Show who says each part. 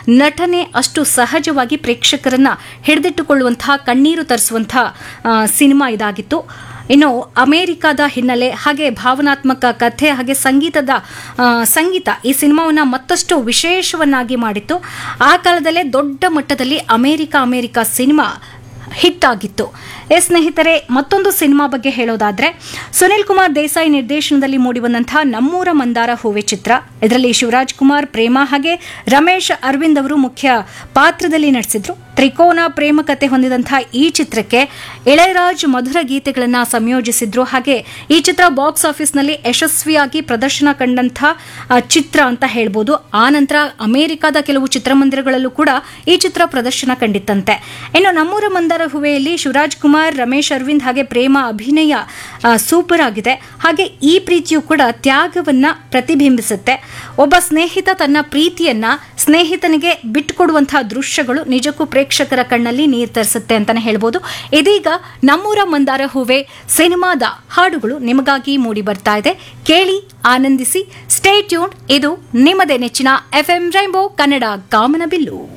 Speaker 1: ನಟನೆ ಅಷ್ಟು ಸಹಜವಾಗಿ ಪ್ರೇಕ್ಷಕರನ್ನ ಹಿಡಿದಿಟ್ಟುಕೊಳ್ಳುವಂತಹ ಕಣ್ಣೀರು ತರಿಸುವಂತಹ ಆ, ಸಿನಿಮಾ ಇದಾಗಿತ್ತು ಇನ್ನು ಅಮೆರಿಕದ ಹಿನ್ನೆಲೆ ಹಾಗೆ ಭಾವನಾತ್ಮಕ ಕಥೆ ಹಾಗೆ ಸಂಗೀತದ ಆ, ಸಂಗೀತ ಈ ಸಿನಿಮಾವನ್ನ ಮತ್ತಷ್ಟು ವಿಶೇಷವನ್ನಾಗಿ ಮಾಡಿತ್ತು ಆ ಕಾಲದಲ್ಲೇ ದೊಡ್ಡ ಮಟ್ಟದಲ್ಲಿ ಅಮೆರಿಕ ಅಮೆರಿಕ ಸಿನಿಮಾ ಹಿಟ್ ಆಗಿತ್ತು ಎ ಸ್ನೇಹಿತರೆ ಮತ್ತೊಂದು ಸಿನಿಮಾ ಬಗ್ಗೆ ಹೇಳೋದಾದ್ರೆ ಸುನಿಲ್ ಕುಮಾರ್ ದೇಸಾಯಿ ನಿರ್ದೇಶನದಲ್ಲಿ ಮೂಡಿಬಂದಂತಹ ನಮ್ಮೂರ ಮಂದಾರ ಹೂವೆ ಚಿತ್ರ ಇದರಲ್ಲಿ ಶಿವರಾಜ್ ಕುಮಾರ್ ಪ್ರೇಮ ಹಾಗೆ ರಮೇಶ್ ಅರವಿಂದ್ ಅವರು ಮುಖ್ಯ ಪಾತ್ರದಲ್ಲಿ ನಟಿಸಿದ್ರು ತ್ರಿಕೋನ ಪ್ರೇಮ ಕತೆ ಹೊಂದಿದಂತಹ ಈ ಚಿತ್ರಕ್ಕೆ ಇಳೆಯರಾಜ್ ಮಧುರ ಗೀತೆಗಳನ್ನು ಸಂಯೋಜಿಸಿದ್ರು ಹಾಗೆ ಈ ಚಿತ್ರ ಬಾಕ್ಸ್ ಆಫೀಸ್ನಲ್ಲಿ ಯಶಸ್ವಿಯಾಗಿ ಪ್ರದರ್ಶನ ಕಂಡಂತಹ ಆ, ಚಿತ್ರ ಅಂತ ಹೇಳ್ಬೋದು ಆ ನಂತರ ಅಮೆರಿಕದ ಕೆಲವು ಚಿತ್ರಮಂದಿರಗಳಲ್ಲೂ ಕೂಡ ಈ ಚಿತ್ರ ಪ್ರದರ್ಶನ ಕಂಡಿತ್ತಂತೆ ಇನ್ನು ನಮ್ಮೂರ ಮಂದಾರ ಹೂವೆಯಲ್ಲಿ ಶಿವರಾಜ್ ಕುಮಾರ್ ರಮೇಶ್ ಅರವಿಂದ್ ಹಾಗೆ ಪ್ರೇಮ ಅಭಿನಯ ಆ, ಸೂಪರ್ ಆಗಿದೆ ಹಾಗೆ ಈ ಪ್ರೀತಿಯು ಕೂಡ ತ್ಯಾಗವನ್ನ ಪ್ರತಿಬಿಂಬಿಸುತ್ತೆ ಒಬ್ಬ ಸ್ನೇಹಿತ ತನ್ನ ಪ್ರೀತಿಯನ್ನ ಸ್ನೇಹಿತನಿಗೆ ಬಿಟ್ಟುಕೊಡುವಂತಹ ದೃಶ್ಯಗಳು ನಿಜಕ್ಕೂ ಪ್ರೇಕ್ಷಕರ ಕಣ್ಣಲ್ಲಿ ನೀರು ತರಿಸುತ್ತೆ ಅಂತಾನೆ ಹೇಳ್ಬೋದು ಇದೀಗ ನಮ್ಮೂರ ಮಂದಾರ ಹೂವೆ ಸಿನಿಮಾದ ಹಾಡುಗಳು ನಿಮಗಾಗಿ ಮೂಡಿ ಬರ್ತಾ ಇದೆ ಕೇಳಿ ಆನಂದಿಸಿ ಸ್ಟೇ ಟ್ಯೂನ್ ಇದು ನಿಮ್ಮದೇ ನೆಚ್ಚಿನ ಎಫ್ ಎಂ ರೈಂಬೋ ಕನ್ನಡ ಕಾಮನಬಿಲ್ಲು